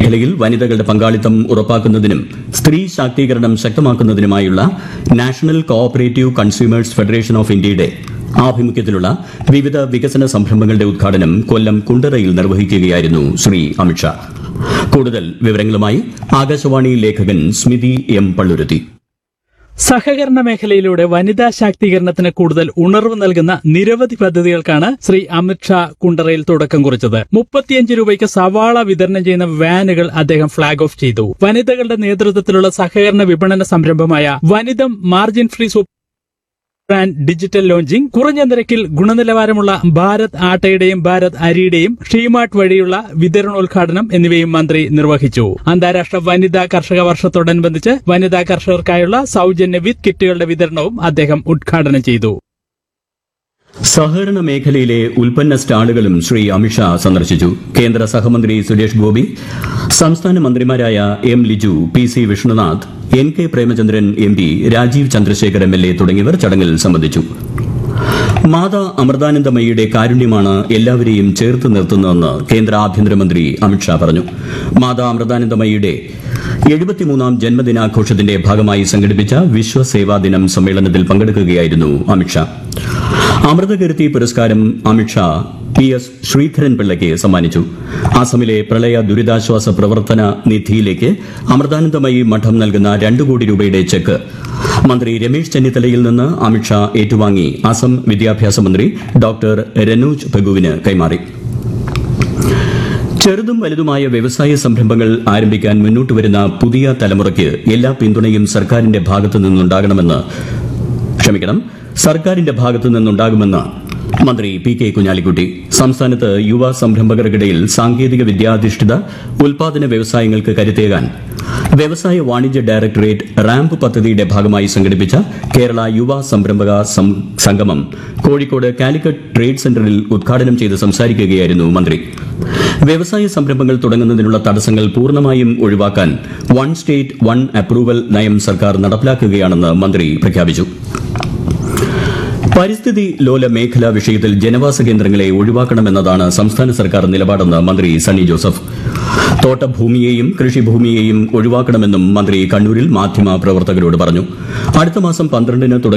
മേഖലയിൽ വനിതകളുടെ പങ്കാളിത്തം ഉറപ്പാക്കുന്നതിനും സ്ത്രീ ശാക്തീകരണം ശക്തമാക്കുന്നതിനുമായുള്ള national cooperative consumers federation of ഇന്ത്യയുടെ ആഭിമുഖ്യത്തിലുള്ള വിവിധ വികസന സംരംഭങ്ങളുടെ ഉദ്ഘാടനം കൊല്ലം കുണ്ടറയിൽ നിർവഹിക്കുകയായിരുന്നു ശ്രീ അമിത്ഷാ കൂടുതൽ വിവരങ്ങളുമായി ആകാശവാണി ലേഖകൻ സ്മിതി എം പള്ളുരുത്തി സഹകരണ മേഖലയിലൂടെ വനിതാ ശാക്തീകരണത്തിന് കൂടുതൽ ഉണർവ് നൽകുന്ന നിരവധി പദ്ധതികൾക്കാണ് ശ്രീ അമിത്ഷാ കുണ്ടറയിൽ തുടക്കം കുറിച്ചത് മുപ്പത്തിയഞ്ച് രൂപയ്ക്ക് സവാള വിതരണം ചെയ്യുന്ന വാനുകൾ അദ്ദേഹം ഫ്ളാഗ് ഓഫ് ചെയ്തു വനിതകളുടെ നേതൃത്വത്തിലുള്ള സഹകരണ വിപണന സംരംഭമായ Vanitham margin free super brand digital launching കുറഞ്ഞ നിരക്കിൽ ഗുണനിലവാരമുള്ള ഭാരത് ആട്ടയുടെയും ഭാരത് അരിയുടെയും ഷീമാർട്ട് വഴിയുള്ള വിതരണോദ്ഘാടനം എന്നിവയും മന്ത്രി നിർവഹിച്ചു അന്താരാഷ്ട്ര വനിതാ കർഷക വർഷത്തോടനുബന്ധിച്ച് വനിതാ കർഷകർക്കായുള്ള സൗജന്യ വിത്ത് കിറ്റുകളുടെ വിതരണവും അദ്ദേഹം ഉദ്ഘാടനം ചെയ്തു സഹകരണ മേഖലയിലെ ഉൽപ്പന്ന സ്റ്റാളുകളും ശ്രീ അമിത്ഷാ സന്ദർശിച്ചു കേന്ദ്ര സഹമന്ത്രി സുരേഷ് ഗോപി സംസ്ഥാന മന്ത്രിമാരായ M Liju P C Vishnunath N K Premachandran M P Rajeev Chandrasekhar M L A തുടങ്ങിയവർ ചടങ്ങിൽ സംബന്ധിച്ചു മാതാ അമൃതാനന്ദമയിയുടെ കാരുണ്യമാണ് എല്ലാവരെയും ചേർത്ത് നിർത്തുന്നതെന്ന് കേന്ദ്ര ആഭ്യന്തരമന്ത്രി അമിത്ഷാ പറഞ്ഞു മാതാ അമൃതാനന്ദമയിയുടെ എഴുപത്തിമൂന്നാം ജന്മദിനാഘോഷത്തിന്റെ ഭാഗമായി സംഘടിപ്പിച്ച വിശ്വസേവാ ദിനം സമ്മേളനത്തിൽ പങ്കെടുക്കുകയായിരുന്നു അമിത്ഷാ അമൃതകീർത്തി പുരസ്കാരം അമിത്ഷാ പി എസ് ശ്രീധരൻ പിള്ളയ്ക്ക് സമ്മാനിച്ചു അസമിലെ പ്രളയ ദുരിതാശ്വാസ പ്രവർത്തന നിധിയിലേക്ക് അമൃതാനന്ദമയി മഠം നൽകുന്ന രണ്ടു കോടി രൂപയുടെ ചെക്ക് മന്ത്രി രമേശ് ചെന്നിത്തലയിൽ നിന്ന് അമിത്ഷാ ഏറ്റുവാങ്ങി അസം വിദ്യാഭ്യാസ മന്ത്രി ഡോക്ടർ രനോജ് പെഗുവിന് കൈമാറി ചെറുതും വലുതുമായ വ്യവസായ സംരംഭങ്ങൾ ആരംഭിക്കാൻ മുന്നോട്ട് വരുന്ന പുതിയ തലമുറയ്ക്ക് എല്ലാ പിന്തുണയും സർക്കാരിന്റെ ഭാഗത്തു നിന്നുണ്ടാകണമെന്ന് ക്ഷമിക്കണം സർക്കാരിന്റെ ഭാഗത്തു നിന്നുണ്ടാകുമെന്ന് മന്ത്രി പി കെ കുഞ്ഞാലിക്കുട്ടി സംസ്ഥാനത്ത് യുവ സംരംഭകർക്കിടയിൽ സാങ്കേതിക വിദ്യാധിഷ്ഠിത ഉൽപാദന വ്യവസായങ്ങൾക്ക് കരുത്തേകാൻ വ്യവസായ വാണിജ്യ ഡയറക്ടറേറ്റ് റാമ്പ് പദ്ധതിയുടെ ഭാഗമായി സംഘടിപ്പിച്ച കേരള യുവ സംരംഭക സം- സംഗമം കോഴിക്കോട് കാലിക്കറ്റ് ട്രേഡ് സെന്ററിൽ ഉദ്ഘാടനം ചെയ്ത് സംസാരിക്കുകയായിരുന്നു മന്ത്രി വ്യവസായ സംരംഭങ്ങൾ തുടങ്ങുന്നതിനുള്ള തടസ്സങ്ങൾ പൂർണ്ണമായും ഒഴിവാക്കാൻ വൺ സ്റ്റേറ്റ് വൺ അപ്രൂവൽ നയം സർക്കാർ നടപ്പിലാക്കുകയാണെന്ന് മന്ത്രി പ്രഖ്യാപിച്ചു പരിസ്ഥിതി ലോല മേഖലാ വിഷയത്തിൽ ജനവാസ കേന്ദ്രങ്ങളെ ഒഴിവാക്കണമെന്നതാണ് സംസ്ഥാന സർക്കാർ നിലപാടെന്ന് മന്ത്രി സണ്ണി ജോസഫ് തോട്ടഭൂമിയെയും കൃഷിഭൂമിയെയും ഒഴിവാക്കണമെന്നും മന്ത്രി കണ്ണൂരിൽ മാധ്യമ പ്രവർത്തകരോട് പറഞ്ഞു അടുത്ത മാസം പന്ത്രണ്ടിന് തുടങ്ങുന്ന